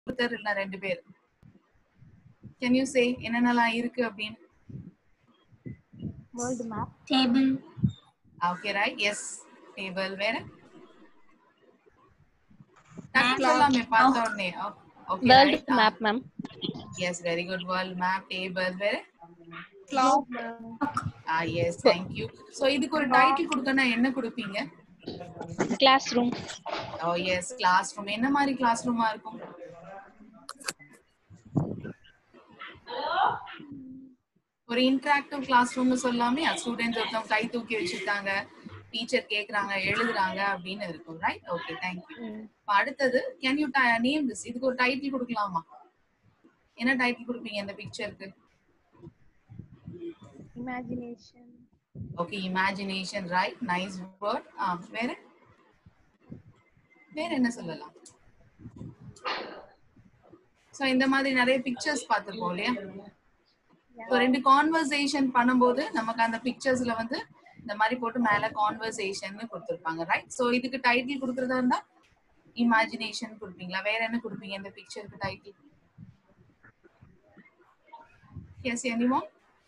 ஒருத்தர் இல்ல ரெண்டு பேர் கேன் யூ சே என்னென்னலாம் இருக்கு அப்படின்னு world map Table. Okay right yes table வேற டக்கு சொல்லாமே பார்த்த உடனே okay world right map ma'am yes very good world map table வேற cloud ஆ எஸ் தேங்க் யூ சோ இதுக்கு ஒரு டைட்டில் கொடுத்தனா என்ன கொடுப்பீங்க classroom oh yes classroom என்ன மாதிரி கிளாஸ் ரூமா இருக்கும் ஒரு இன்டராக்டிவ் கிளாஸ் ரூம்னு சொல்லாமே ஸ்டூடெண்ட்ஸ் ஒருத்தவங்க கை தூக்கி வச்சிருக்காங்க டீச்சர் கேக்குறாங்க எழுதுறாங்க அப்படின்னு இருக்கும் ரைட் ஓகே தேங்க்யூ அடுத்தது கேன் யூ நேம் திஸ் இதுக்கு ஒரு டைட்டில் கொடுக்கலாமா என்ன டைட்டில் கொடுப்பீங்க இந்த பிக்சருக்கு imagination okay imagination right nice word வேற வேற என்ன சொல்லலாம் சோ இந்த மாதிரி நிறைய பிக்சர்ஸ் பார்த்திருப்போம் இல்லையா இப்போ ரெண்டு கான்வர்சேஷன் பண்ணும்போது நமக்கு அந்த பிக்சர்ஸ்ல வந்து இந்த மாதிரி போட்டு மேல கான்வர்சேஷன் கொடுத்துருப்பாங்க ரைட் சோ இதுக்கு டைட்டில் கொடுக்கறதா இருந்தா இமேஜினேஷன் கொடுப்பீங்களா வேற என்ன கொடுப்பீங்க இந்த பிக்சருக்கு டைட்டில் எஸ் எனிமோ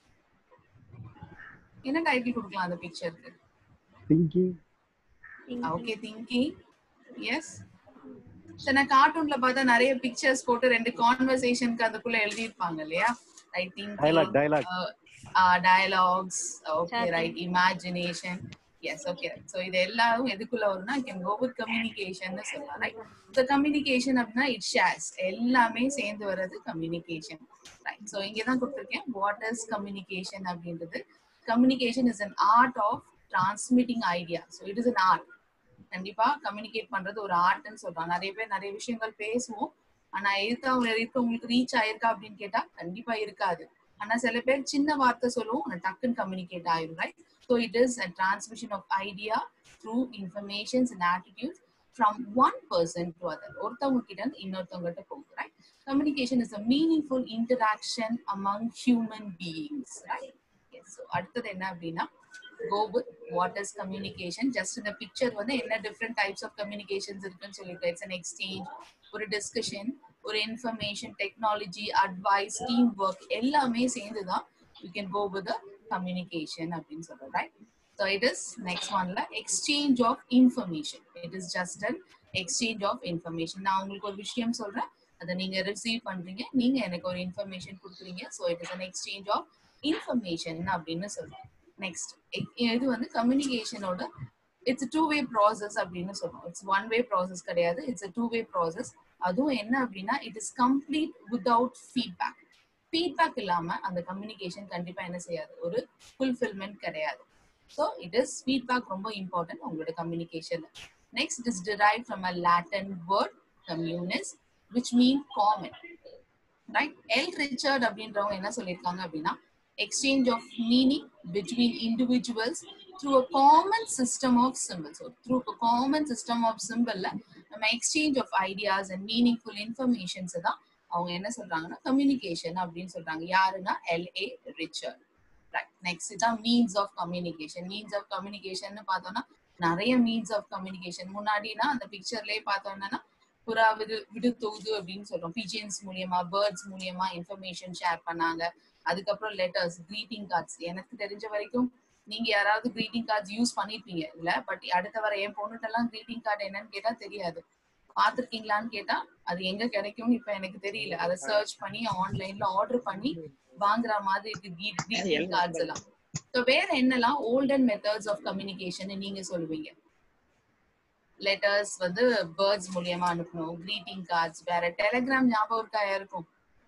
என்ன டைட்டில் கொடுக்கலாம் அந்த பிக்சருக்கு thinking ஓகே திங்கிங் எஸ் சரி நான் கார்ட்டூன்ல பார்த்தா நிறைய பிக்சர்ஸ் போட்டு ரெண்டு கான்வர்சேஷனுக்கு அதுக்குள்ள எழுதியிருப்பாங்க இல்லையா I think dialogue dialogue dialogues okay Chatting. Right imagination yes okay so இது எல்லாரும் எதுக்குள்ள வரும்னா கேன் கோ வித் கம்யூனிகேஷன் சொல்லலாம் ரைட் ஸோ கம்யூனிகேஷன் அப்படின்னா இட் ஷேர்ஸ் எல்லாமே சேர்ந்து வர்றது கம்யூனிகேஷன் ரைட் ஸோ இங்கே தான் கொடுத்துருக்கேன் வாட் இஸ் கம்யூனிகேஷன் அப்படின்றது communication is an art of transmitting idea so it is an art கண்டிப்பா கம்யூனிகேட் பண்றது ஒரு ஆர்ட்னு சொல்றாங்க நிறைய பேர் நிறைய விஷயங்கள் பேசுவோம் ஆனா எதுக்கு அவங்க எதுக்கு உங்களுக்கு ரீச் ஆயிருக்கா அப்படின்னு கேட்டா கண்டிப்பா இருக்காது ஆனா சில பேர் சின்ன வார்த்தை சொல்லுவோம் ஆனா டக்குன்னு கம்யூனிகேட் ஆயிரும் right so it is a transmission of idea through informations and attitudes from one person to other ஒருத்தவங்க கிட்ட இருந்து இன்னொருத்தவங்க கிட்ட போகுது right communication is a meaningful interaction among human beings right so அடுத்தது என்ன அப்படின்னா go with what is communication just இந்த picture வந்து என்ன different types of communications இருக்குன்னு சொல்லிட்டு it's an exchange ஒரு discussion ஒரு information technology advice team work எல்லாமே சேர்ந்து தான் you can go with the communication அப்படின்னு சொல்றோம் right so it is next one ல exchange of information it is just an exchange of information நான் உங்களுக்கு ஒரு விஷயம் சொல்றேன் அதை நீங்க ரிசீவ் பண்றீங்க நீங்க எனக்கு ஒரு இன்ஃபர்மேஷன் கொடுக்குறீங்க so it is an exchange of information அப்படின்னு சொல்றோம் நெக்ஸ்ட் இது வந்து கம்யூனிகேஷனோட இட்ஸ் டூ வே ப்ராசஸ் அப்படின்னு சொல்றோம் இட்ஸ் ஒன் வே ப்ராசஸ் கிடையாது இட்ஸ் டூ வே ப்ராசஸ் அதுவும் என்ன அப்படின்னா it is complete without feedback feedback இல்லாம அந்த கம்யூனிகேஷன் கண்டிப்பா என்ன செய்யாது ஒரு ஃபுல்ஃபில்மெண்ட் கிடையாது ஸோ இட் இஸ் ஃபீட்பேக் ரொம்ப இம்பார்ட்டன்ட் உங்களோட கம்யூனிகேஷன்ல next it is drive from a Latin word communis which mean common right L Richard அப்படின்றவங்க என்ன சொல்லியிருக்காங்க அப்படின்னா exchange of meaning between individuals through a common system of symbols. So through a common system of symbol நம்ம exchange of ideas and meaningful informations தான் அவங்க என்ன சொல்றாங்கன்னா communication அப்படின்னு சொல்றாங்க யாருன்னா L A Richard right next தான் means of communication means of communication பார்த்தோம்னா நிறைய மீன்ஸ் ஆஃப் கம்யூனிகேஷன் முன்னாடினா அந்த பிக்சர்லயே பார்த்தோம்னா புறா விடு விடு தொகுது அப்படின்னு சொல்றோம் பிஜியன்ஸ் மூலியமா பேர்ட்ஸ் மூலியமா இன்ஃபர்மேஷன் ஷேர் பண்ணாங்க அதுக்கப்புறம் லெட்டர்ஸ் greeting கார்ட்ஸ் எனக்கு தெரிஞ்ச வரைக்கும் நீங்க யாராவது greeting கார்ட்ஸ் யூஸ் பண்ணிருப்பீங்க இல்ல பட் அடுத்த வர என் பொண்ணுட்டெல்லாம் greeting கார்டு என்னன்னு கேட்டா தெரியாது பாத்திருக்கீங்களான்னு கேட்டா அது எங்க கிடைக்கும்னு இப்ப எனக்கு தெரியல அதை சர்ச் பண்ணி ஆன்லைன்ல ஆர்டர் பண்ணி வாங்குற மாதிரி இருக்கு greeting கார்ட்ஸ் எல்லாம் ஸோ வேற என்னெல்லாம் ஓல்டன் மெத்தட்ஸ் ஆஃப் கம்யூனிகேஷன் நீங்க சொல்லுவீங்க லெட்டர்ஸ் வந்து பேர்ட்ஸ் மூலியமா அனுப்பணும் greeting கார்ட்ஸ் வேற டெலிகிராம் ஞாபகம் இருக்கா யாருக்கும்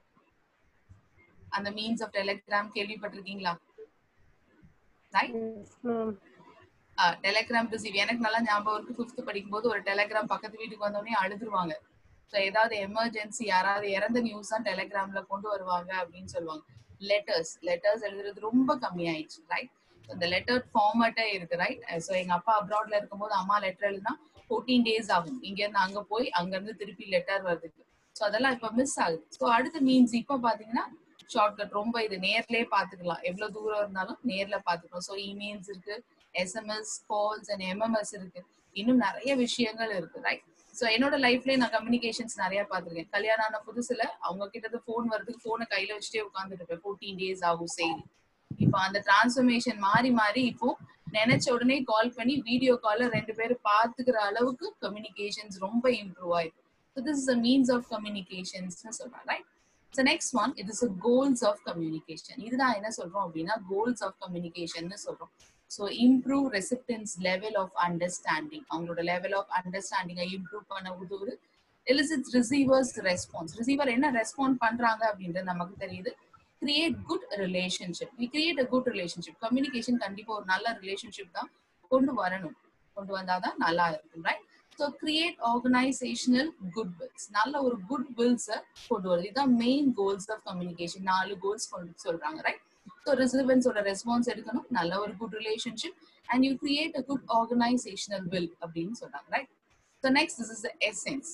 அந்த மீன்ஸ் ஆஃப் டெலிகிராம் கேள்விப்பட்டிருக்கீங்களா ரைட் டெலிகிராம் ரிசீவ் எனக்கு நல்லா ஞாபகம் இருக்கு ஃபிஃப்த் படிக்கும்போது ஒரு டெலிகிராம் பக்கத்து வீட்டுக்கு வந்தோடனே அழுதுருவாங்க ஸோ ஏதாவது எமர்ஜென்சி யாராவது இறந்த நியூஸ் தான் டெலிகிராம்ல கொண்டு வருவாங்க அப்படின்னு சொல்லுவாங்க லெட்டர்ஸ் லெட்டர்ஸ் எழுதுறது ரொம்ப கம்மியாயிடுச்சு ரைட் இந்த லெட்டர் ஃபார்மேட்டே இருக்கு ரைட் ஸோ எங்க அப்பா அப்ராட்ல இருக்கும்போது அம்மா லெட்டர் எழுதுனா ஃபோர்டீன் டேஸ் ஆகும் இங்க இருந்து அங்க போய் அங்க இருந்து திருப்பி லெட்டர் வருதுக்கு ஸோ அதெல்லாம் இப்ப மிஸ் ஆகுது ஸோ அடுத்த மீன்ஸ் இப்போ பாத்தீங்கன்னா ஷார்ட்கட் ரொம்ப இது நேர்லயே பாத்துக்கலாம் எவ்வளவு தூரம் இருந்தாலும் நேர்ல பாத்துக்கலாம் ஸோ இமெயில்ஸ் இருக்கு எஸ்எம்எஸ் கால்ஸ் அண்ட் எம்எம்எஸ் இருக்கு இன்னும் நிறைய விஷயங்கள் இருக்கு ரைட் ஸோ என்னோட லைஃப்லயே நான் கம்யூனிகேஷன்ஸ் நிறைய பார்த்திருக்கேன் கல்யாணம் ஆன புதுசுல அவங்க கிட்ட ஃபோன் வரதுக்கு போனை கையில வச்சுட்டே உட்காந்துட்டு இருப்பேன் ஃபோர்டீன் டேஸ் ஆகும் சரி இப்போ அந்த டிரான்ஸ்ஃபர்மேஷன் மாறி மாறி இப்போ நினைச்ச உடனே கால் பண்ணி வீடியோ கால்ல ரெண்டு பேரும் பார்த்துக்கிற அளவுக்கு கம்யூனிகேஷன்ஸ் ரொம்ப இம்ப்ரூவ் ஆயிருக்கு so this is a means of கம்யூனிகேஷன்ஸ்னு சொல்றேன் right so next one it is goals of communication இதுதான் என்ன சொல்றோம் அப்படின்னா கோல்ஸ் ஆஃப் கம்யூனிகேஷன் சொல்றோம் so improve recipients level of understanding அவங்களோட லெவல் ஆஃப் அண்டர்ஸ்டாண்டிங்கை இம்ப்ரூவ் பண்ண உதவுது எலிசிட் ரிசீவர்ஸ் ரெஸ்பான்ஸ் ரிசீவர் என்ன ரெஸ்பாண்ட் பண்றாங்க அப்படின்றது நமக்கு தெரியுது create good relationship we create a good relationship communication கண்டிப்பா ஒரு நல்ல ரிலேஷன்ஷிப் தான் கொண்டு வரணும் கொண்டு வந்தாதான் நல்லா இருக்கும் right so create organisational good wills நல்ல ஒரு குட் வில்ஸை கொண்டு வருது இதுதான் மெயின் கோல்ஸ் ஆஃப் கம்யூனிகேஷன் நாலு கோல்ஸ் கொண்டு சொல்றாங்க ரைட் ஸோ ரிசிவன்ஸோட ரெஸ்பான்ஸ் எடுக்கணும் நல்ல ஒரு good relationship and you create a good organisational will அப்படின்னு சொல்றாங்க right so next this is essence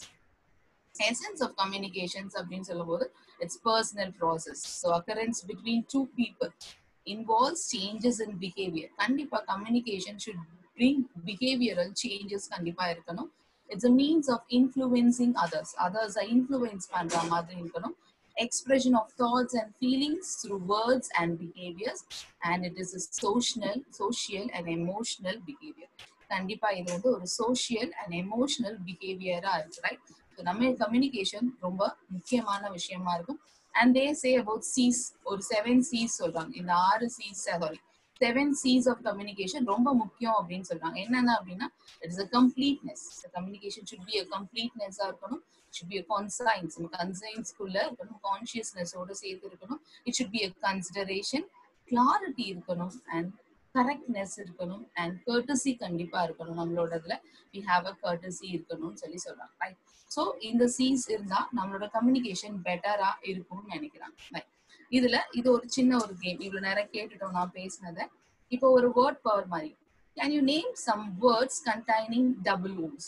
essence of communications அப்படின்னு சொல்லும்போது it's personal process so occurrence between two people involves changes in behavior கண்டிப்பா communication should bring behavioral changes கண்டிப்பா இருக்கணும் it's a means of influencing others others are influence பண்ற மாதிரி இருக்கணும் expression of thoughts and feelings through words and behaviors and it is a social social and emotional behavior கண்டிப்பா இது வந்து ஒரு social and emotional behavior-ஆ இருக்கு ரைட் நம்ம communication ரொம்ப முக்கியமான விஷயமா இருக்கும் and they say about Cs ஒரு செவன் சீஸ் சொல்றாங்க இந்த ஆறு Cs sorry seven Cs of communication ரொம்ப முக்கியம் அப்படின்னு சொல்றாங்க என்னென்ன அப்படின்னா it is a completeness communication should be a கம்ப்ளீட்னஸா இருக்கணும் should be a conscience நம்ம கன்சைன்ஸ்குள்ள இருக்கணும் கான்சியஸ்னஸோட சேர்த்து இருக்கணும் it should be a consideration clarity இருக்கணும் அண்ட் கரெக்ட்னஸ் இருக்கணும் அண்ட் கர்டசி கண்டிப்பா இருக்கணும் நம்மளோட இதுல வி ஹாவ் அ கர்டசி இருக்கணும்னு சொல்லி சொல்றாங்க ரைட் ஸோ இந்த சீஸ் இருந்தா நம்மளோட கம்யூனிகேஷன் பெட்டரா இருக்கும்னு நினைக்கிறாங்க ரைட் இதுல இது ஒரு சின்ன ஒரு கேம் இவ்வளவு நேரம் கேட்டுட்டோம் நான் பேசினதை இப்போ ஒரு வேர்ட் பவர் மாதிரி can you name some words containing double Os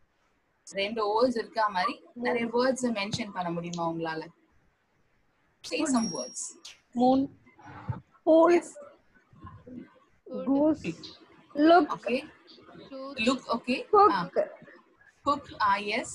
ரெண்டு ஓஸ் இருக்கா மாதிரி நிறைய வேர்ட்ஸ் மென்ஷன் பண்ண முடியுமா உங்களால say some words moon yes goose look okay look okay cook ah, cook ah yes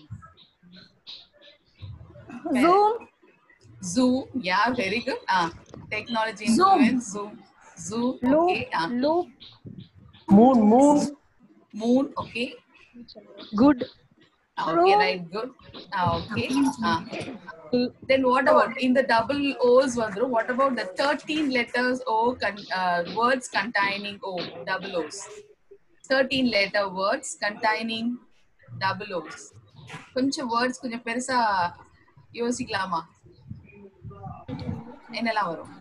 zoom zoom yeah very good ah technology Zoom. influence zoom zoom loop okay ah loop moon moon moon okay good Ah, okay Room. right good ah okay ah then what about in the double o's வந்துரும் what about the 13 letters o con- uh, words containing o double o's 13 letter words containing double o's கொஞ்சம் words கொஞ்சம் பெருசா யோசிக்கலாமா என்னெல்லாம் வரும்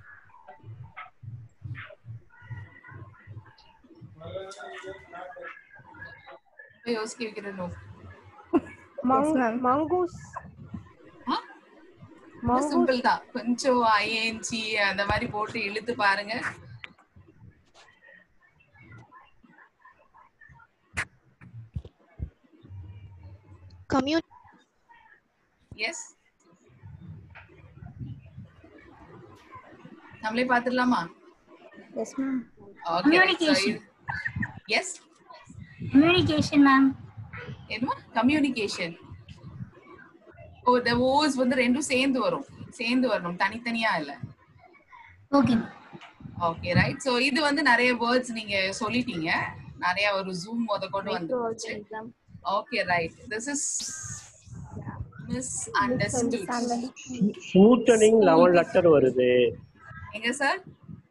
இப்ப யோசிக்க வைக்கிறோம் Mon- mongoose mongoose simple தான் கொஞ்சம் ஐஎன்ஜி அந்த மாதிரி போட்டு இழுத்து பாருங்க Commun- எஸ் நம்மளே பாத்துடலாமா yes ma'am okay yes Communication, ma'am. என்னமா கம்யூனிகேஷன் ஓ த ஓஸ் வந்து ரெண்டும் சேர்ந்து வரும் சேர்ந்து வரணும் தனித்தனியா இல்ல Okay. ஓகே ரைட் சோ இது வந்து நிறைய வேர்ட்ஸ் நீங்க சொல்லிட்டீங்க நிறைய ஒரு ஜூம் முத கொண்டு வந்துருச்சு Microorganism. Okay right this is misunderstood smoothening eleven letter வருது எங்க சார்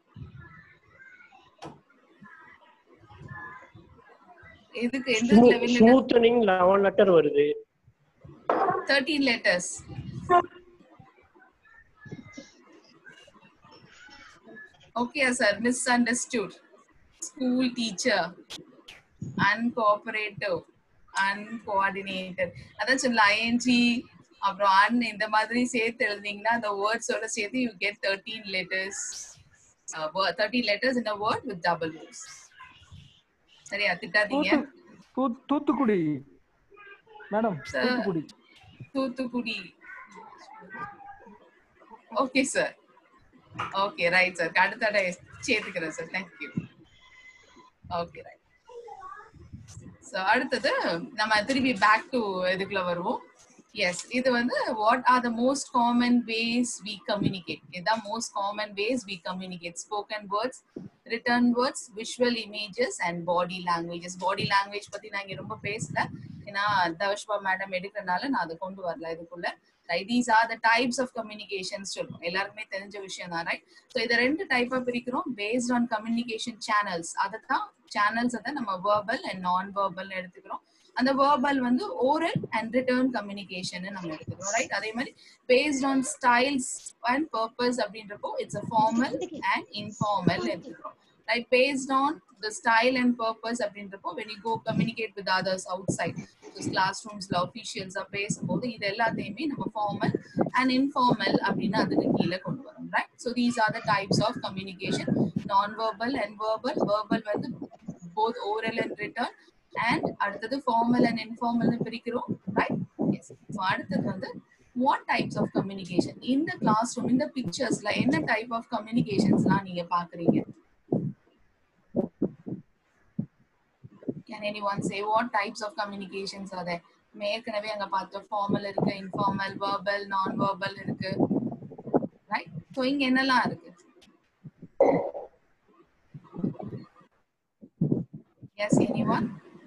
எதுக்கு எந்த லெவல்ல ஸ்மூத்தனிங் லெவன் லெட்டர் வருது 13 letters okay sir misunderstood school teacher uncooperative uncoordinated அதான் சொல்ல ஐஎன்ஜி அப்புறம் அன் இந்த மாதிரி சேர்த்து எழுதிங்கன்னா அந்த வேர்ட்ஸோட சேர்த்து you get thirteen letters thirteen letters in a word with double words சரியா திட்டாதீங்க தூ- Thoothukudi madam Sir. Thoothukudi Thoothukudi okay sir okay right sir அடுத்த தடவை சேர்த்துக்கிறேன் sir thank you okay right so அடுத்தது நம்ம திருப்பி பேக் டு இதுக்குள்ள வருவோம் எஸ் இது வந்து what are the most common ways we communicate இதுதான் most common ways we communicate spoken words written words visual images and body languages body language பத்தி நான் இங்க ரொம்ப பேசல ஏன்னா தவஷ்பா மேடம் எடுக்கிறனால நான் அதை கொண்டு வரல இதுக்குள்ள right these are the types of communications சொல்லுவோம் எல்லாருக்குமே தெரிஞ்ச விஷயம் தான் ரைட் ஸோ இதை ரெண்டு டைப்பா பிரிக்கிறோம் பேஸ்ட் ஆன் கம்யூனிகேஷன் சேனல்ஸ் அதை தான் சேனல்ஸ் அதை நம்ம வேர்பல் அண்ட் நான் வேர்பல் எடுத்துக்கிறோம் அந்த வேர்பல் வந்து ஓரல் அண்ட் ரிட்டர்ன் கம்யூனிகேஷன் நம்ம எடுத்துக்கிறோம் ரைட் அதே மாதிரி based on styles and purpose அப்படின்றப்போ it's a formal and informal எடுத்துக்கிறோம் right based on the style and purpose அப்படின்றப்போ when you go communicate with others outside கிளாஸ் ரூம்ஸ்ல அஃபீஷியல்ஸா பேசும்போது இது எல்லாத்தையுமே நம்ம ஃபார்மல் அண்ட் இன்ஃபார்மல் அப்படின்னு அதுக்கு கீழே கொண்டு வரோம் right so these are the types of communication non verbal and verbal verbal வந்து both oral and written and அடுத்தது ஃபார்மல் அண்ட் இன்ஃபார்மல் பிரிக்கிறோம் ரைட் எஸ் ஸோ அடுத்தது வந்து வாட் டைப்ஸ் ஆஃப் கம்யூனிகேஷன் இந்த கிளாஸ் ரூம் இந்த பிக்சர்ஸ்ல என்ன டைப் ஆஃப் கம்யூனிகேஷன்ஸ்லாம் நீங்க பாக்குறீங்க can anyone say what types of communications அதை ஏற்கனவே அங்க பார்த்தோம் ஃபார்மல் இருக்கு இன்ஃபார்மல் வேர்பல் நான் வேர்பல் இருக்கு ரைட் ஸோ இங்க என்னெல்லாம் இருக்கு எஸ் எனி ஒன்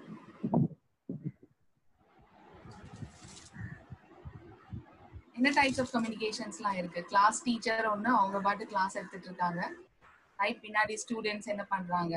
என்ன டைப்ஸ் ஆஃப் கம்யூனிகேஷன்ஸ்லாம் இருக்கு கிளாஸ் டீச்சர் ஒன்று அவங்க பாட்டு கிளாஸ் எடுத்துட்டு இருக்காங்க ரைட் பின்னாடி ஸ்டூடெண்ட்ஸ் என்ன பண்றாங்க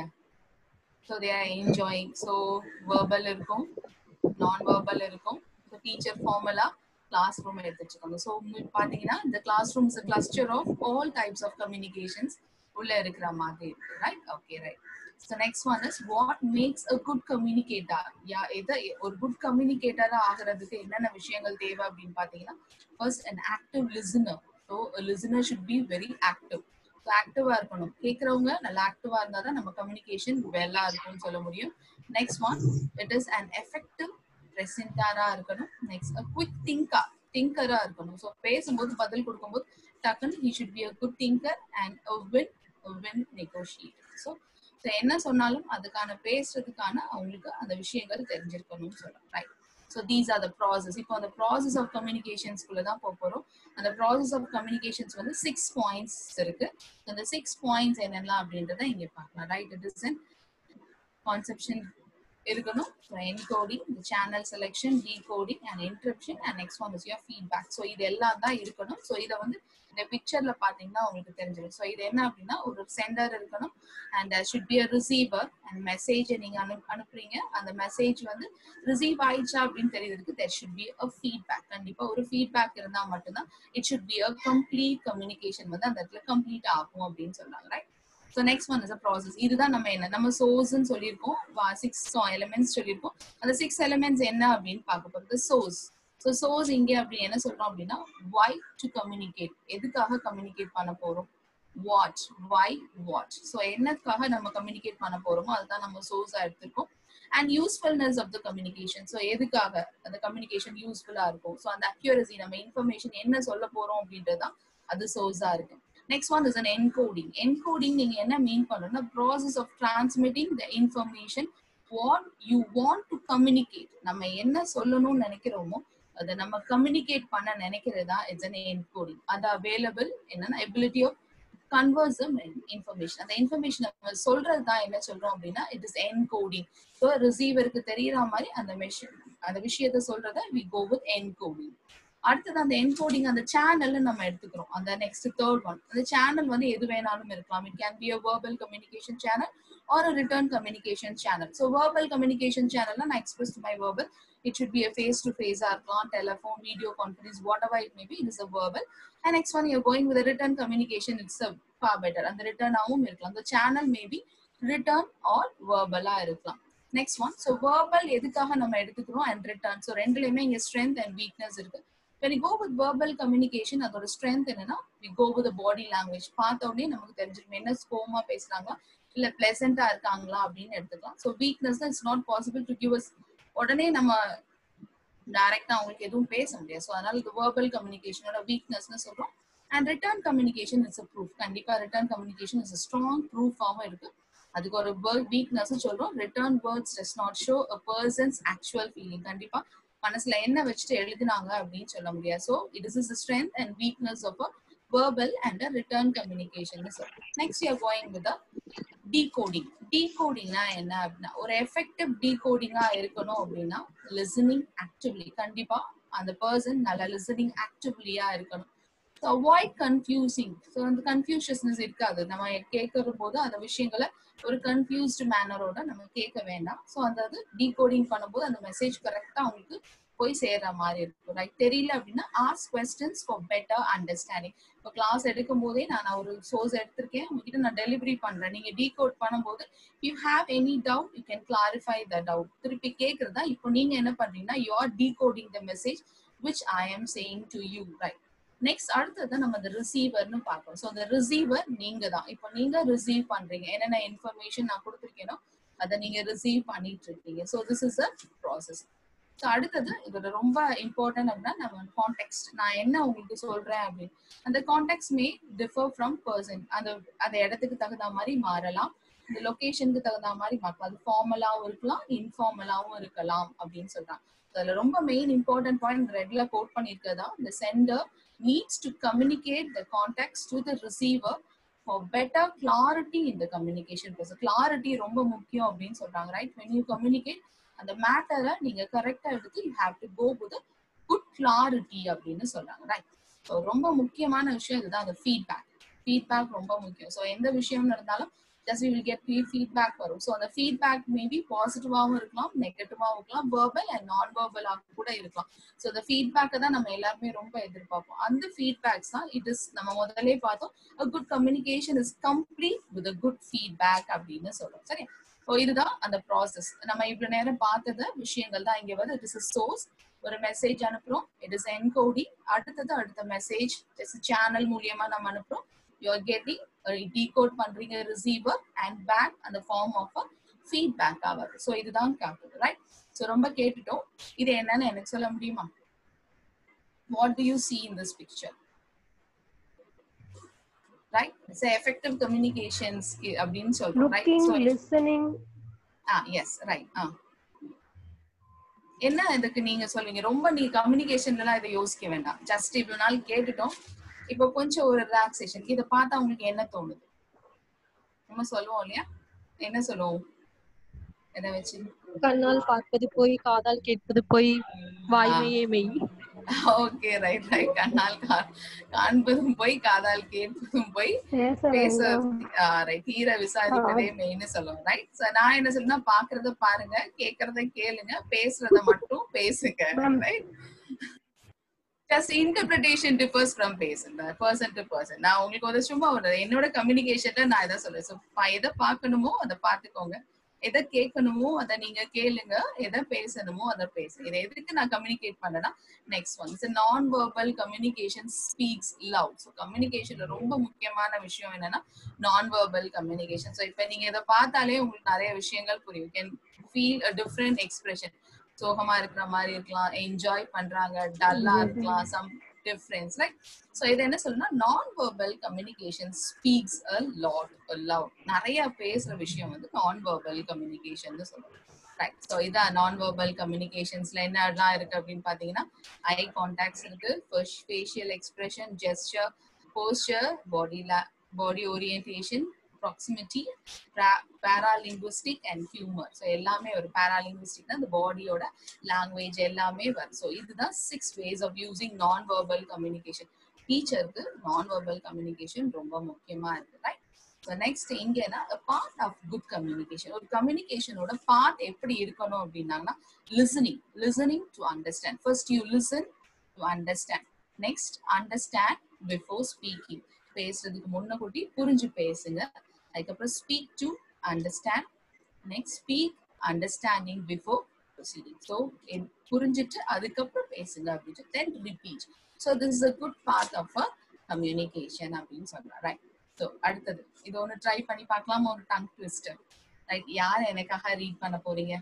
so they are enjoying so verbal இருக்கும் நான் வேர்பல் இருக்கும் ஸோ டீச்சர் ஃபார்மலா கிளாஸ் ரூம் எடுத்துட்டு இருக்காங்க ஸோ பார்த்தீங்கன்னா இந்த classroom is cluster of all types of communications உள்ள இருக்கிற மாதிரி இருக்கு right okay right so next one is what makes a good communicator yeah எதை ஒரு குட் கம்யூனிகேட்டரா ஆகிறதுக்கு என்னென்ன விஷயங்கள் தேவை அப்படின்னு பார்த்தீங்கன்னா first an active listener so listener should be very active so ஆக்டிவா இருக்கணும் கேட்கறவங்க நல்லா ஆக்டிவா இருந்தா தான் நம்ம கம்யூனிகேஷன் வெல்லா இருக்கும்னு சொல்ல முடியும் next one it is an effective பிரசன்டாரா இருக்கணும் நெக்ஸ்ட் குவிக் திங்கா திங்கரா இருக்கணும் ஸோ பேசும்போது பதில் கொடுக்கும்போது டக்குன்னு he should be a good thinker and win win negotiate so so என்ன சொன்னாலும் அதுக்கான பேசுறதுக்கான அவங்களுக்கு அந்த விஷயங்கள் தெரிஞ்சிருக்கணும்னு சொல்லலாம் right so these are the process இப்போ அந்த ப்ராசஸ் ஆஃப் கம்யூனிகேஷன்ஸ்குள்ள தான் போக போகிறோம் அந்த ப்ராசஸ் ஆஃப் கம்யூனிகேஷன்ஸ் வந்து சிக்ஸ் பாயிண்ட்ஸ் இருக்கு அந்த சிக்ஸ் பாயிண்ட்ஸ் என்னெல்லாம் அப்படின்றத இங்கே பார்க்கலாம் right it is an conception இருக்கணும் ஸோ என்கோடிங் இந்த channel selection decoding and interruption and next one is your feedback so இது எல்லாம் தான் இருக்கணும் ஸோ இதை வந்து இந்த பிக்சர்ல பாத்தீங்கன்னா உங்களுக்கு தெரிஞ்சிடும் ஸோ இது என்ன அப்படின்னா ஒரு சென்டர் இருக்கணும் and should be a receiver and message நீங்க அனு அனுப்புறீங்க அந்த மெசேஜ் வந்து ரிசீவ் ஆயிடுச்சா அப்படின்னு தெரியுறதுக்கு there should be a feedback கண்டிப்பா ஒரு ஃபீட்பேக் இருந்தா மட்டும்தான் it should be a complete communication வந்து அந்த இடத்துல கம்ப்ளீட் ஆகும் அப்படின்னு சொல்றாங்க right so next one is a process இதுதான் நம்ம என்ன நம்ம சோர்ஸ்ன்னு சொல்லியிருக்கோம் சிக்ஸ் எலிமெண்ட்ஸ் சொல்லியிருக்கோம் அந்த சிக்ஸ் எலிமெண்ட்ஸ் என்ன அப்படின்னு பார்க்க போகிறது சோர்ஸ் ஸோ சோர்ஸ் இங்கே அப்படி என்ன சொல்றோம் அப்படின்னா வை டு கம்யூனிகேட் எதுக்காக கம்யூனிகேட் பண்ண போறோம் வாட் வை வாட் ஸோ என்னத்துக்காக நம்ம கம்யூனிகேட் பண்ண போறோமோ அதுதான் நம்ம சோர்ஸா எடுத்திருக்கோம் and usefulness of the communication so எதுக்காக அந்த கம்யூனிகேஷன் யூஸ்ஃபுல்லா இருக்கும் ஸோ அந்த அக்யூரசி நம்ம இன்ஃபர்மேஷன் என்ன சொல்ல போறோம் அப்படின்றதான் அது சோர்ஸா இருக்கு next one is an encoding encoding நீங்க என்ன மீன் பண்ணணும்னா process of transmitting the information what you want to communicate நம்ம என்ன சொல்லணும்னு நினைக்கிறோமோ அதை நம்ம கம்யூனிகேட் பண்ண நினைக்கிறது தான் இட்ஸ் அன் என்கோடிங் அது அவைலபிள் என்னன்னா எபிலிட்டி ஆஃப் கன்வர்ஸ் இன்ஃபர்மேஷன் அந்த இன்ஃபர்மேஷன் நம்ம சொல்றது தான் என்ன சொல்றோம் அப்படின்னா இட் இஸ் என்கோடிங் ஸோ ரிசீவருக்கு தெரியற மாதிரி அந்த மெஷின் அந்த விஷயத்த சொல்றத வி கோ வித் என்கோடிங் அடுத்தது அந்த என்கோடிங் அந்த சேனல் நம்ம எடுத்துக்கிறோம் அந்த நெக்ஸ்ட் தேர்ட் ஒன் அந்த சேனல் வந்து எது வேணாலும் இருக்கலாம் it can be a verbal communication channel or written communication channel so verbal communication சேனல்ல நான் express to my verbal it should be a face to ஃபேஸா இருக்கலாம் telephone video conference whatever it maybe it is a verbal and next one you're going with written communication it's a far better அந்த ரிட்டர்னாகவும் இருக்கலாம் அந்த channel maybe return or வேர்பலா இருக்கலாம் next one so verbal எதுக்காக நம்ம எடுத்துக்கிறோம் and return so ரெண்டுலையுமே இங்கே ஸ்ட்ரென்த் அண்ட் வீக்னஸ் இருக்கு when you go with verbal communication அதோட ஸ்ட்ரென்த் என்னன்னா we go with the body language பார்த்த உடனே நமக்கு தெரிஞ்சிடும் என்ன ஸ்கோமா பேசுறாங்களா இல்ல பிளசண்டா இருக்காங்களா அப்படின்னு எடுத்துக்கலாம் so weakness it's not possible to give us உடனே நம்ம டைரக்டா அவங்களுக்கு எதுவும் பேச முடியாது ஸோ அதனால இது வேர்பல் கம்யூனிகேஷனோட வீக்னஸ்னு சொல்றோம் and written communication it's a proof கண்டிப்பா written communication is a strong ப்ரூஃபாகவும் இருக்கு அதுக்கு ஒரு வேர்ட் வீக்னஸ் சொல்றோம் written words does not show a person's actual feeling கண்டிப்பா மனசுல என்ன வச்சுட்டு எழுதினாங்க அப்படின்னு சொல்ல முடியாது so it is is strength and weakness of a verbal and a return communication next you are going with the decoding decodingனா என்ன அப்படின்னா ஒரு எஃபெக்டிவ் டீகோடிங்கா இருக்கணும் அப்படின்னா லிசனிங் ஆக்டிவ்லி கண்டிப்பா அந்த பர்சன் நல்ல லிசனிங் ஆக்டிவ்லியா இருக்கணும் ஸோ அவாய்ட் கன்ஃபியூசிங் ஸோ அந்த கன்ஃபியூஷஸ்னஸ் இருக்காது நம்ம கேட்கற போது அந்த விஷயங்களை ஒரு கன்ஃபியூஸ்டு மேனரோட நம்ம கேட்க வேண்டாம் ஸோ அந்த அது டீகோடிங் பண்ணும்போது அந்த மெசேஜ் கரெக்டா அவங்களுக்கு போய் சேர்ற மாதிரி இருக்கும் ரைட் தெரியல அப்படின்னா ask questions for better understanding இப்போ கிளாஸ் எடுக்கும் போதே நான் ஒரு சோர்ஸ் எடுத்திருக்கேன் உங்ககிட்ட நான் டெலிவரி பண்றேன் நீங்க டீகோட் பண்ணும்போது you have any doubt you can clarify the doubt திருப்பி கேட்கறதா இப்போ நீங்க என்ன பண்றீங்கன்னா you are decoding the message which I am saying to you right next அடுத்தது நம்ம அந்த ரிசீவர்னு பார்க்கணும் ஸோ அந்த ரிசீவர் நீங்க தான் இப்போ நீங்க ரிசீவ் பண்றீங்க என்னென்ன இன்ஃபர்மேஷன் நான் கொடுத்துருக்கேனோ அதை நீங்க ரிசீவ் பண்ணிட்டு இருக்கீங்க so this is a process so அடுத்தது இதோட ரொம்ப இம்பார்ட்டன்ட் அப்படின்னா நம்ம கான்டெக்ட் நான் என்ன உங்களுக்கு சொல்றேன் அப்படின்னு அந்த context may differ from person அந்த அந்த இடத்துக்கு தகுந்த மாதிரி மாறலாம் இந்த லொகேஷனுக்கு தகுந்த மாதிரி மாறலாம் அது ஃபார்மலாவும் இருக்கலாம் இன்ஃபார்மலாவும் இருக்கலாம் அப்படின்னு சொல்றாங்க அதுல ரொம்ப மெயின் இம்பார்ட்டன்ட் பாயிண்ட் ரெட்ல கோட் பண்ணிருக்கதா இந்த sender needs to communicate the contents to the receiver for better clarity in the communication process clarity ரொம்ப முக்கியம் அப்படின்னு சொல்றாங்க ரைட் வென் யூ கம்யூனிகேட் அந்த மேட்டரை நீங்க கரெக்டா எடுத்து you have to go with good clarity அப்படின்னு சொல்றாங்க ரைட் ஸோ ரொம்ப முக்கியமான விஷயம் இதுதான் அந்த ஃபீட்பேக் ஃபீட்பேக் ரொம்ப முக்கியம் ஸோ எந்த விஷயம் நடந்தாலும் ஜஸ்ட் வில் கெட் ஃபீட்பேக் வரும் ஸோ அந்த ஃபீட்பேக் மேபி பாசிட்டிவாகவும் இருக்கலாம் நெகட்டிவாகவும் இருக்கலாம் வேர்பல் அண்ட் நான் வேர்பலாக கூட இருக்கலாம் ஸோ அந்த ஃபீட்பேக்கை தான் நம்ம எல்லாருமே ரொம்ப எதிர்பார்ப்போம் அந்த ஃபீட்பேக்ஸ் தான் இட் இஸ் நம்ம முதல்ல பார்த்தோம் a good communication is complete with a good feedback அப்படின்னு சொல்றோம் சரி ஸோ இதுதான் அந்த ப்ராசஸ் நம்ம இவ்வளவு நேரம் பார்த்தது விஷயங்கள் தான் இங்க வருது இட் இஸ் சோர்ஸ் ஒரு மெசேஜ் அனுப்புறோம் இட் இஸ் என்கோடிங் அடுத்தது அடுத்த மெசேஜ் சேனல் மூலியமா நம்ம அனுப்புறோம் யூஆர் கெட்டிங் டீகோட் பண்றீங்க ரிசீவர் அண்ட் பேக் அந்த ஃபார்ம் ஆஃப் ஃபீட்பேக்கா வருது ஸோ இதுதான் காட்டுது ரைட் ஸோ ரொம்ப கேட்டுட்டோம் இது என்னன்னு எனக்கு சொல்ல முடியுமா what do you see in this picture right it's effective communications அப்படின்னு சொல்றோம் right Looking, so listening, ah yes right ah என்ன இதுக்கு நீங்க சொல்வீங்க ரொம்ப நீ கம்யூனிகேஷன்ல எல்லாம் இதை யோசிக்க வேண்டாம் ஜஸ்ட் இவ்வளவு நாள் கேட்டுட்டோம் இப்போ கொஞ்சம் ஒரு ரிலாக்ஸேஷன் இதை பார்த்தா உங்களுக்கு என்ன தோணுது நம்ம சொல்லுவோம் இல்லையா என்ன சொல்லுவோம் எதை வச்சு கண்ணால் பார்ப்பது போய் காதால் கேட்பது போய் வாய்மையே மெய் ஓகே ரைட் ரைட் கண்ணால் கா- காண்பதும் போய் காதால் கேட்பதும் போய் பேச பேச வேண்டும். ரைட் தீர விசாரிப்பதே மெயின் சொல்லுவோம் ரைட் நான் என்ன சொல்லுன்னா பாக்குறத பாருங்க கேக்குறத கேளுங்க பேசுறத மட்டும் பேசுங்க Ma'am. Right just interpretation differs from person person to person நான் உங்களுக்கு ஒரு சும்மா ஒரு என்னோட கம்யூனிகேஷன்ல நான் இதை சொல்றேன் ஸோ எதை பார்க்கணுமோ அதை பார்த்துக்கோங்க எதை கேட்கணுமோ அதை நீங்க கேளுங்க எதை பேசணுமோ அதை பேசுங்க இதை எதுக்கு நான் கம்யூனிகேட் பண்ணேன்னா next one it's non verbal communication speaks love so கம்யூனிகேஷன்ல ரொம்ப முக்கியமான விஷயம் என்னன்னா நான் வெர்பல் கம்யூனிகேஷன் ஸோ இப்போ நீங்க இதை பார்த்தாலே உங்களுக்கு நிறைய விஷயங்கள் புரியும் can feel a different expression சோகமா இருக்கிற மாதிரி இருக்கலாம் என்ஜாய் பண்றாங்க டல்லா இருக்கலாம் சம் டிஃப்ரென்ஸ் ரைட் ஸோ இது என்ன சொல்லணும்னா non verbal communication speaks a lot love நிறைய பேசுற விஷயம் வந்து நான் வெர்பல் கம்யூனிகேஷன் சொல்லுவோம் ரைட் ஸோ இதான் நான் வெர்பல் கம்யூனிகேஷன்ஸ்ல என்னெல்லாம் இருக்கு அப்படின்னு பாத்தீங்கன்னா ஐ கான்டாக்ட்ஸ் இருக்கு facial expression gesture posture body body orientation proximity paralinguistic and humour so எல்லாமே ஒரு பேராலிங்குவிஸ்டிக்னா அந்த பாடியோட லாங்குவேஜ் எல்லாமே வரும் ஸோ இதுதான் six ways of using non verbal communication டீச்சருக்கு நான் வெர்பல் கம்யூனிகேஷன் ரொம்ப முக்கியமா இருக்கு ரைட் ஸோ நெக்ஸ்ட் இங்கன்னா பார்ட் ஆஃப் குட் கம்யூனிகேஷன் ஒரு கம்யூனிகேஷனோட பார்ட் எப்படி இருக்கணும் அப்படின்னாங்கன்னா listening listening to understand first you listen to understand next understand before speaking பேசுறதுக்கு முன்ன கூட்டி புரிஞ்சு பேசுங்க அதுக்கப்புறம் speak to understand next speak understanding before proceeding so புரிஞ்சுட்டு அதுக்கப்புறம் பேசுங்க அப்படின்ட்டு then repeat so this is a good part of a communication அப்படின்னு சொல்றேன் ரைட் ஸோ அடுத்தது இது ஒன்று ட்ரை பண்ணி பார்க்கலாமா ஒரு டங் ட்விஸ்டர் ரைட் யார் எனக்காக ரீட் பண்ண போறீங்க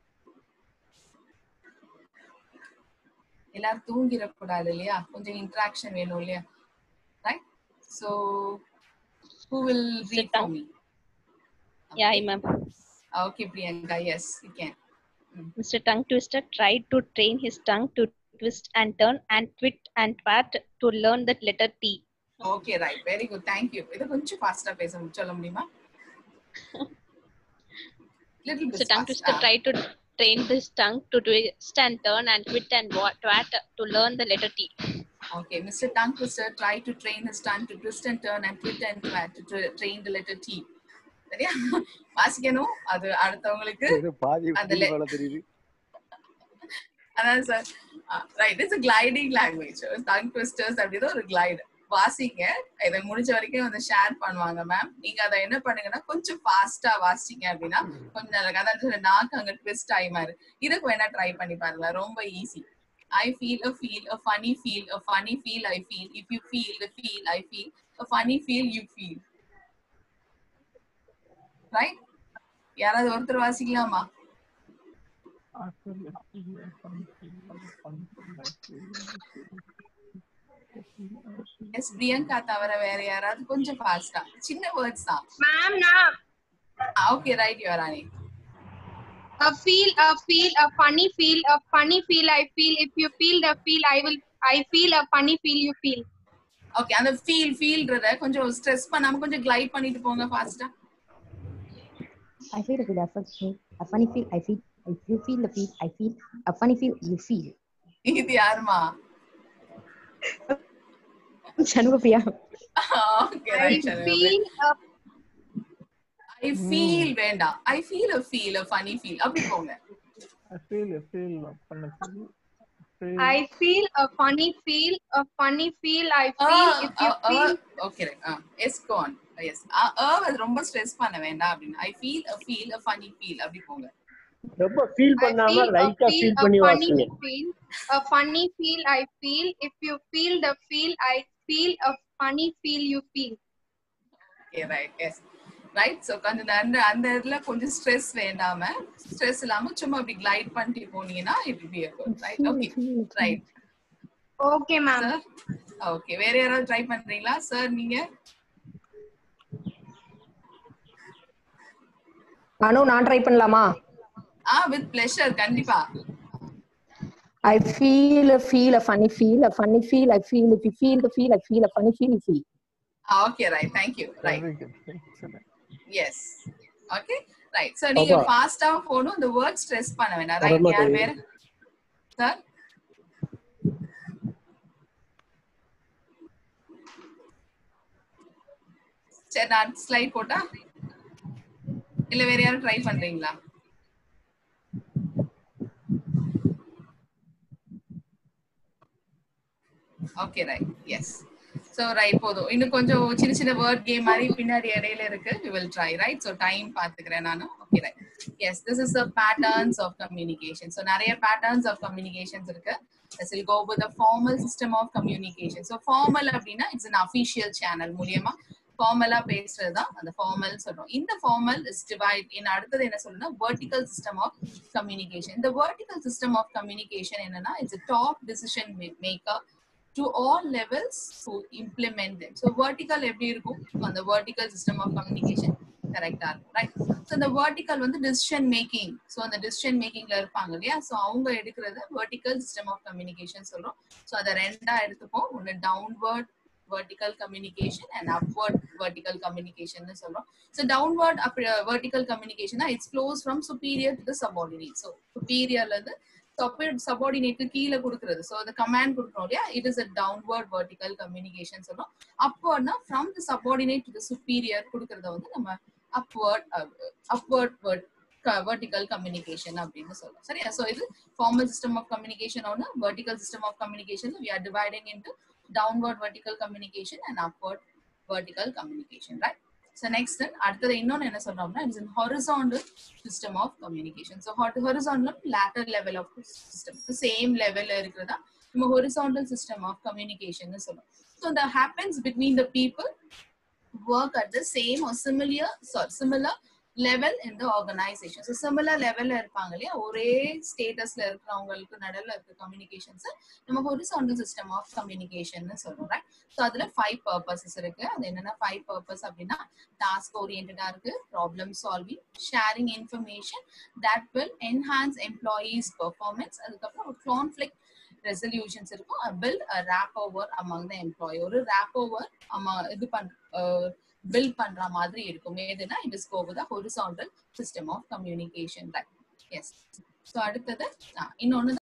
எல்லாரும் தூங்கிடக்கூடாது இல்லையா கொஞ்சம் இன்ட்ராக்ஷன் வேணும் இல்லையா right so who will read for me Yeah, hi, ma'am. Okay, Priyanka. Yes, you can. Mr. Tongue Twister tried to train his tongue to twist and turn and twit and twat to learn that letter T. Okay right very good thank you இதை கொஞ்சம் ஃபாஸ்டா பேச மு- சொல்ல முடியுமா little Mr. Bit Tongue Twister tried to train his tongue to twist and turn and twit and wa- twat to learn the letter T. Okay, Mr. Tongue Twister tried to train his tongue to twist and turn and twit and twat to tra- train the letter T. சரியா வாசிக்கணும் அது அடுத்தவங்களுக்கு பாதி அந்த le- போல தெரியுது அதான் sir right it's gliding language tongue twisters அப்படிதான் ஒரு கிளைடு வாசிங்க இதை முடிஞ்ச வரைக்கும் வந்து ஷேர் பண்ணுவாங்க மேம் நீங்க அதை என்ன பண்ணுங்கன்னா கொஞ்சம் ஃபாஸ்டா வாசிச்சீங்க அப்படின்னா கொஞ்சம் நல்லா அதாவது நாக்கு அங்க ட்விஸ்ட் ஆகி மாறு இதுக்கு வேணா ட்ரை பண்ணி பாருங்க ரொம்ப easy I feel a feel, a funny feel, a funny feel I feel. If you feel the feel I feel, a funny feel you feel. Right? யாராவது ஒருத்தர் வாசிக்கலாமா எஸ் பிரியங்கா தவிர வேற யாராவது கொஞ்சம் ஃபாஸ்டா சின்ன வேர்ட்ஸ் தான் மேம் நான் ஓகே ரைட் யுவர் ராணி a feel a feel a funny feel a funny feel i feel if you feel the feel i will i feel a funny feel you feel okay அந்த feel ஃபீல்ன்றத கொஞ்சம் stress பண்ணாம கொஞ்சம் glide பண்ணிட்டு போங்க ஃபாஸ்டா I feel a feel, a funny feel, a funny feel, I feel. If you feel the feel, I feel. A funny feel, you feel. இது யாருமா Shanmugapriya. Okay i right feel a I feel வேண்டாம் I feel a feel a funny feel அப்படி போங்க feel feel பண்ண feel. Feel. i feel a funny feel a funny feel i feel if you feel okay yes go on yes அது ரொம்ப stress பண்ண வேண்டாம் அப்படின்னு I feel a feel a funny feel அப்படி போங்க ரொம்ப ஃபீல் I பண்ணாம feel a லைட்டா feel ஃபீல் a பண்ணி funny வாசிங்க feel a funny feel I feel if you feel the feel I feel a funny feel you feel okay right yes right so கொஞ்சம் இந்த அந்த அந்த இதுல கொஞ்சம் ஸ்ட்ரெஸ் வேண்டாம ஸ்ட்ரெஸ் இல்லாம சும்மா அப்படி கிளைட் பண்ணிட்டு போனீங்கன்னா இட் பி ரைட் ஓகே ரைட் okay ma'am சார் ஓகே வேற யாராவது ட்ரை பண்றீங்களா சார் நீங்க அனு நான் ட்ரை பண்ணலாமா ஆ வித் பிளஷர் கண்டிப்பா I feel a feel a funny feel a funny feel I feel if you feel the feel I feel a funny feel you feel. Okay right thank you right Very good. Excellent. Yes okay right sir நீங்க ஆமா. ஃபாஸ்டா போகணும் இந்த word stress பண்ண வேண்டாம் right ஆமா, யார் தேவி. வேற சார் சரி நான் ஸ்லைட் போட்டா இல்ல வேற யாரும் ட்ரை பண்றீங்களா okay right yes so right போதும் இன்னும் கொஞ்சம் சின்ன சின்ன வேர்ட் கேம் மாதிரி பின்னாடி இடையில இருக்கு we will try right so time பாத்துக்கிறேன் நானும் okay right yes this is a patterns of communication so நிறைய பேட்டர்ன்ஸ் ஆஃப் கம்யூனிகேஷன்ஸ் இருக்கு This will go with the formal system of communication. So formal அப்படின்னா it's an official channel மூலியமா ஃபார்மலா பேசுறது தான் அந்த formal சொல்றோம் இந்த ஃபார்மல் இஸ் டிவைட் இன் அடுத்தது என்ன சொல்லணும்னா vertical system of communication இந்த vertical system of communication என்னன்னா it's top decision maker to all levels to implement them. So vertical எப்படி இருக்கும் அந்த vertical system of communication கரெக்டா இருக்கும் ரைட் ஸோ இந்த vertical வந்து decision making ஸோ அந்த decision makingல இருப்பாங்க இல்லையா ஸோ அவங்க எடுக்கிறது vertical system of communication சொல்றோம் ஸோ அதை ரெண்டா எடுத்துப்போம் ஒன்று downward vertical communication and upward vertical communication னு சொல்றோம் so downward up, uh, vertical communication it flows from superior to the subordinate so superior ல இருந்து சபார்டினேட்க்கு கீழே கொடுக்கிறது ஸோ அந்த கமாண்ட் கொடுக்குறோம் இல்லையா it is a downward vertical communication சொல்றோம் அப்போர்ட்னா from the subordinate to the superior கொடுக்கறத வந்து நம்ம அப்வர்ட் அப்வர்ட் வெர்டிக்கல் கம்யூனிகேஷன் அப்படின்னு சொல்றோம் சரியா ஸோ இது ஃபார்மல் சிஸ்டம் ஆஃப் கம்யூனிகேஷன் ஒன்று vertical system of communication we are dividing into downward vertical communication and upward vertical communication right so next then அடுத்தது இன்னொன்னு என்ன சொல்றோம்னா it's in horizontal system of communication so hor- horizontal lateral level of system so same level இருக்கிறதா நம்ம horizontal system of communication னு சொல்றோம் so that happens between the people work at the same or similar sorry, similar level இந்த organisation so similar லெவல்ல இருப்பாங்க இல்லையா ஒரே ஸ்டேட்டஸ்ல இருக்கிறவங்களுக்கு நடுவில் இருக்க கம்யூனிகேஷன்ஸ் நம்ம ஹொரிசாண்டல் சிஸ்டம் ஆஃப் கம்யூனிகேஷன் சொல்றோம் ரைட் ஸோ அதுல ஃபைவ் பர்பசஸ் இருக்கு அது என்னென்ன ஃபைவ் பர்பஸ் அப்படின்னா டாஸ்க் ஓரியன்டா இருக்கு problem solving sharing information that will enhance employees performance அதுக்கப்புறம் ஒரு கான்ஃபிளிக் ரெசல்யூஷன்ஸ் இருக்கும் build rapport among the employee ஒரு ரேப் ஓவர் இது பண் பில்ட் பண்ற மாதிரி இருக்கும் எதுனா it is go with horizontal system of communication right yes so அடுத்தது இன்னொன்னு